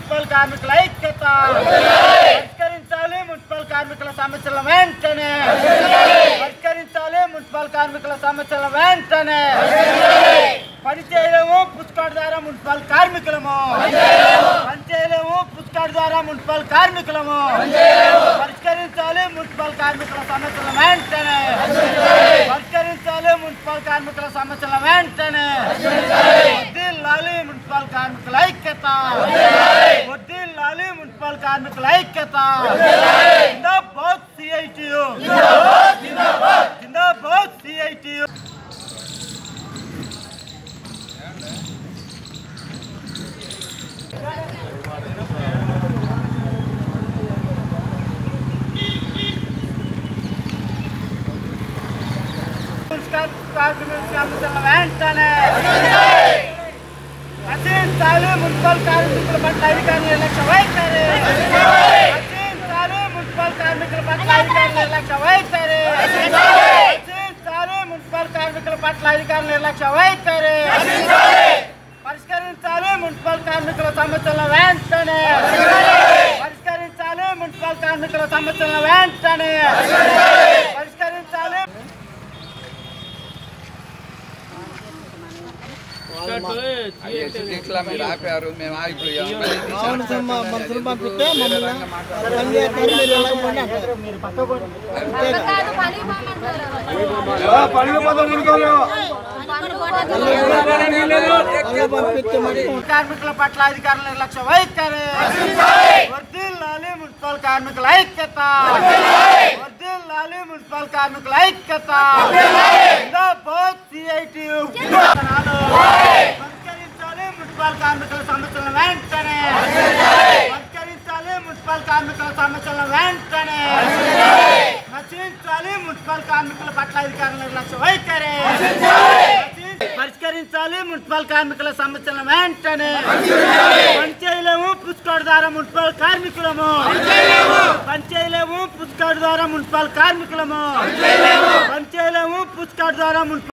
municipal కార్మికుల ఐక్యత పరిష్కరించాలి మున్సిపల్ కార్మికుల సమస్యల వెంటనే పరిష్కరించాలి మున్సిపల్ కార్మికుల సమస్యల వెంటనే పని చేయలేము పుస్తకాల ద్వారా మున్సిపల్ కార్మికులము పని చేయలేము పుస్తకాల ద్వారా మున్సిపల్ కార్మికులము పరిష్కరించాలి మున్సిపల్ కార్మికుల సమస్యల వెంటనే పరిష్కరించాలి మున్సిపల్ కార్మికుల సమస్యల వెంటనే వడ్డీల్లాలి మున్సిపల్ కార్మికుల ఐక్యత వడ్డీల్లాలి మున్సిపల్ కార్మికుల ఐక్యత జిందాబాద్ సిఐటియు జిందాబాద్ సిఐటియు కార్మికుల సమస్యల వెంటనే రచించాలి మున్సిపల్ కార్మికుల పట్ల అధికారుల నిర్లక్ష్య వైఖరి రచించాలి మున్సిపల్ కార్మికుల పట్ల అధికారుల నిర్లక్ష్య వైఖరి రచించాలి మున్సిపల్ కార్మికుల పట్ల అధికారుల నిర్లక్ష్య వైఖరి పరిష్కరించాలి మున్సిపల్ కార్మికుల సమస్యల వెంటనే పరిష్కరించాలి మున్సిపల్ కార్మికుల సమస్యల వెంటనే పరిష్కరించాలి ఇట్లా మీరు ఆపారు మేము ఆగిపోయాం అవును సార్ మా మనుషులు పంపిస్తే మమ్మల్ని పని చేస్తారు మీరు వెళ్ళకపోండి అంటారు కాదు పని అలా పంపిస్తే మరి కార్మికుల పట్ల అధికారుల నిర్లక్ష్య వైఖరి వర్ధిల్లాలి మున్సిపల్ కార్మికుల ఐక్యత వర్ధిల్లాలి మున్సిపల్ కార్మికుల ఐక్యత జిందాబాద్ సిఐటియు పరిష్కరించాలి మున్సిపల్ కార్మికుల సమస్యల వెంటనే పరిష్కరించాలి మున్సిపల్ కార్మికుల సమస్యల వెంటనే నశించాలి మున్సిపల్ కార్మికుల పట్ల అధికారుల నిర్లక్ష్య వైఖరి పరిష్కరించాలి మున్సిపల్ కార్మికుల సమస్యల వెంటనే పనిచేయలేము పుస్తకాల ద్వారా మున్సిపల్ కార్మికులము పనిచేయలేము పుస్తకాల ద్వారా మున్సిపల్ కార్మికులము పనిచేయలేము పుస్తకాల ద్వారా మున్సిపల్